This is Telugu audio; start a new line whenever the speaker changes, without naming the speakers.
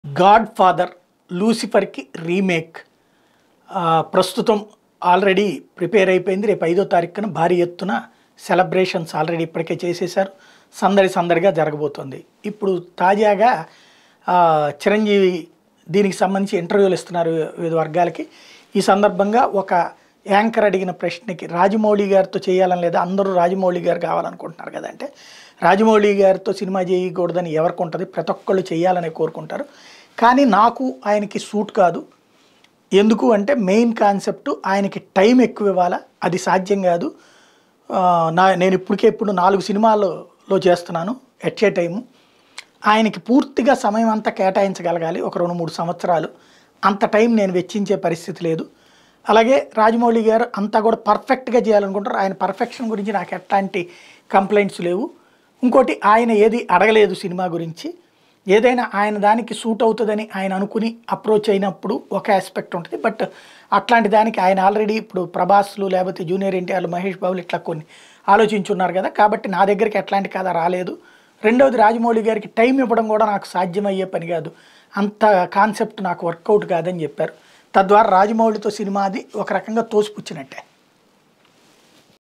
గాడ్ ఫాదర్ లూసిఫర్కి రీమేక్ ఆ, ప్రస్తుతం ఆల్రెడీ ప్రిపేర్ అయిపోయింది రేపు ఐదో తారీఖున భారీ ఎత్తున సెలబ్రేషన్స్ ఆల్రెడీ ఇప్పటికే చేసేశారు సందడి సందడిగా జరగబోతోంది ఇప్పుడు తాజాగా ఆ, చిరంజీవి దీనికి సంబంధించి ఇంటర్వ్యూలు ఇస్తున్నారు వివిధ వర్గాలకి ఈ సందర్భంగా ఒక యాంకర్ అడిగిన ప్రశ్నకి రాజమౌళి గారితో చేయాలని లేదా అందరూ రాజమౌళి గారు కావాలనుకుంటున్నారు కదా అంటే రాజమౌళి గారితో సినిమా చేయకూడదని ఎవరికి ఉంటుంది ప్రతి ఒక్కళ్ళు చేయాలని కోరుకుంటారు కానీ నాకు ఆయనకి సూట్ కాదు ఎందుకు అంటే మెయిన్ కాన్సెప్ట్ ఆయనకి టైం ఎక్కువ ఇవ్వాలా అది సాధ్యం కాదు ఆ, నా నేను ఇప్పటికే ఇప్పుడు నాలుగు సినిమాల్లో చేస్తున్నాను ఎట్ ఏ టైము ఆయనకి పూర్తిగా సమయం అంతా కేటాయించగలగాలి ఒక రెండు మూడు సంవత్సరాలు అంత టైం నేను వెచ్చించే పరిస్థితి లేదు అలాగే రాజమౌళి గారు అంతా కూడా పర్ఫెక్ట్గా చేయాలనుకుంటారు ఆయన పర్ఫెక్షన్ గురించి నాకు ఎట్లాంటి కంప్లైంట్స్ లేవు ఇంకోటి ఆయన ఏది అడగలేదు సినిమా గురించి ఏదైనా ఆయన దానికి సూట్ అవుతుందని ఆయన అనుకుని అప్రోచ్ అయినప్పుడు ఒక ఆస్పెక్ట్ ఉంటుంది బట్ అట్లాంటి దానికి ఆయన ఆల్రెడీ ఇప్పుడు ప్రభాస్లు లేకపోతే జూనియర్ ఎన్టీఆర్లు మహేష్ బాబులు ఇట్లా కొన్ని ఆలోచించున్నారు కదా కాబట్టి నా దగ్గరికి ఎట్లాంటి కథ రాలేదు రెండవది రాజమౌళి గారికి టైం ఇవ్వడం కూడా నాకు సాధ్యమయ్యే పని కాదు అంత కాన్సెప్ట్ నాకు వర్కౌట్ కాదని చెప్పారు తద్వారా రాజమౌళితో సినిమాది ఒక రకంగా తోసిపుచ్చినట్టే